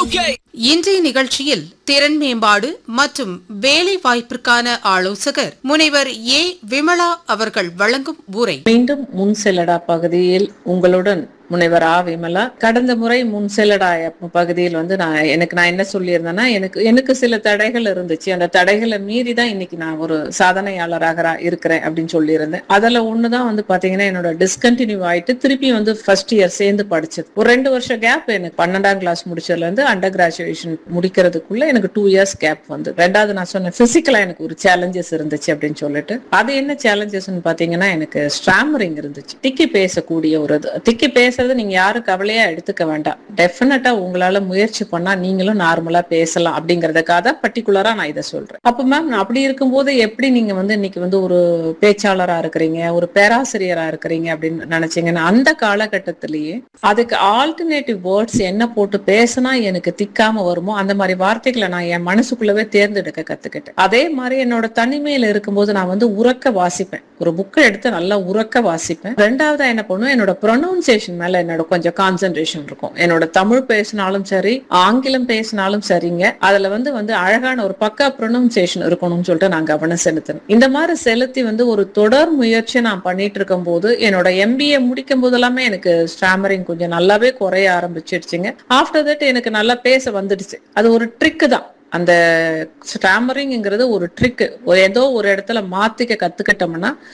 Okay. இன்றைய நிகழ்ச்சியில் திறன் மேம்பாடு மற்றும் வேலை வாய்ப்பிற்கான ஆலோசகர் முனைவர் ஏ விமலா அவர்கள் வழங்கும் உரை மீண்டும் முன் செல்லடா பகுதியில் உங்களுடன் முனைவர் ஆ விமலா கடந்த முறை முன் செல்லடா பகுதியில் வந்து நான் எனக்கு நான் என்ன சொல்லியிருந்தேன்னா எனக்கு எனக்கு சில தடைகள் இருந்துச்சு அந்த தடைகளை மீறி தான் இன்னைக்கு நான் ஒரு சாதனையாளராக ரா- இருக்கிறேன் அப்படின்னு சொல்லியிருந்தேன் அதுல ஒண்ணுதான் வந்து பாத்தீங்கன்னா என்னோட டிஸ்கண்டினியூ ஆயிட்டு திருப்பி வந்து ஃபர்ஸ்ட் இயர் சேர்ந்து படிச்சது ஒரு ரெண்டு வருஷம் கேப் எனக்கு பன்னெண்டாம் கிளாஸ் முடிச்சதுல இருந்து அண்டர் கிராஜுவேஷன் முடிக்கிறதுக்குள்ள எனக்கு டூ இயர்ஸ் கேப் வந்து ரெண்டாவது நான் சொன்னேன் பிசிக்கலா எனக்கு ஒரு சேலஞ்சஸ் இருந்துச்சு அப்படின்னு சொல்லிட்டு அது என்ன சேலஞ்சஸ்ன்னு பாத்தீங்கன்னா எனக்கு ஸ்டாமரிங் இருந்துச்சு திக்கி பேசக்கூடிய ஒரு இது திக்கி பேசுறது நீங்க யாரும் கவலையா எடுத்துக்க வேண்டாம் டெஃபினட்டா உங்களால முயற்சி பண்ணா நீங்களும் நார்மலா பேசலாம் அப்படிங்கறதுக்காக தான் பர்டிகுலரா நான் இதை சொல்றேன் அப்ப மேம் அப்படி இருக்கும்போது எப்படி நீங்க வந்து இன்னைக்கு வந்து ஒரு பேச்சாளரா இருக்கிறீங்க ஒரு பேராசிரியரா இருக்கிறீங்க அப்படின்னு நினைச்சீங்கன்னா அந்த காலகட்டத்திலேயே அதுக்கு ஆல்டர்னேட்டிவ் வேர்ட்ஸ் என்ன போட்டு பேசினா எனக்கு திக்காம வருமோ அந்த மாதிரி வார்த்தைகளை நான் என் மனசுக்குள்ளவே தேர்ந்தெடுக்க கத்துக்கிட்டேன் அதே மாதிரி என்னோட தனிமையில இருக்கும்போது நான் வந்து உறக்க வாசிப்பேன் ஒரு புக்கை எடுத்து நல்லா உறக்க வாசிப்பேன் ரெண்டாவதா என்ன பண்ணுவேன் என்னோட ப்ரொனவுன்சியேஷன் மேல என்னோட கொஞ்சம் கான்சென்ட்ரேஷன் இருக்கும் என்னோட தமிழ் பேசினாலும் சரி ஆங்கிலம் பேசினாலும் சரிங்க அதுல வந்து வந்து அழகான ஒரு பக்கா ப்ரொனவுன்சியேஷன் இருக்கணும்னு சொல்லிட்டு நான் கவனம் செலுத்தினேன் இந்த மாதிரி செலுத்தி வந்து ஒரு தொடர் முயற்சி நான் பண்ணிட்டு இருக்கும் போது என்னோட எம்பிஏ முடிக்கும் போது எல்லாமே எனக்கு ஸ்டாமரிங் கொஞ்சம் நல்லாவே குறைய ஆரம்பிச்சிடுச்சுங்க ஆஃப்டர் தட் எனக்கு நல்லா பேச வந்துடுச்சு அது ஒரு ட்ரிக்கு தான் அந்த ஸ்டாமரிங்கிறது ஒரு ட்ரிக் ஏதோ ஒரு இடத்துல மாத்திக்க கத்துக்கிட்டோம்னா